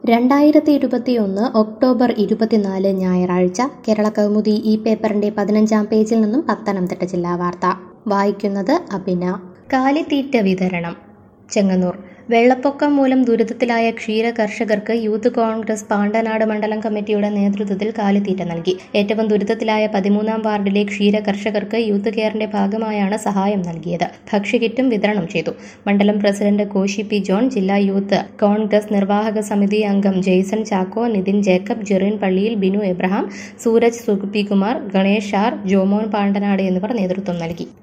രണ്ടായിരത്തി ഇരുപത്തിയൊന്ന് ഒക്ടോബർ ഇരുപത്തിനാല് ഞായറാഴ്ച കേരള കൗമുദി ഈ പേപ്പറിന്റെ പതിനഞ്ചാം പേജിൽ നിന്നും പത്തനംതിട്ട ജില്ലാ വാർത്ത വായിക്കുന്നത് അഭിന കാലിത്തീറ്റ വിതരണം ചെങ്ങന്നൂർ വെള്ളപ്പൊക്കം മൂലം ദുരിതത്തിലായ ക്ഷീര കർഷകർക്ക് യൂത്ത് കോൺഗ്രസ് പാണ്ടനാട് മണ്ഡലം കമ്മിറ്റിയുടെ നേതൃത്വത്തിൽ കാലിത്തീറ്റ നൽകി ഏറ്റവും ദുരിതത്തിലായ പതിമൂന്നാം വാർഡിലെ ക്ഷീര കർഷകർക്ക് യൂത്ത് കെയറിന്റെ ഭാഗമായാണ് സഹായം നൽകിയത് ഭക്ഷ്യകിറ്റും വിതരണം ചെയ്തു മണ്ഡലം പ്രസിഡന്റ് കോശി പി ജോൺ ജില്ലാ യൂത്ത് കോൺഗ്രസ് നിർവാഹക സമിതി അംഗം ജെയ്സൺ ചാക്കോ നിതിൻ ജേക്കബ് ജെറിൻ പള്ളിയിൽ ബിനു എബ്രഹാം സൂരജ് സുകുപ്പി കുമാർ ഗണേഷ് ആർ ജോമോൻ പാണ്ടനാട് എന്നിവർ നേതൃത്വം നൽകി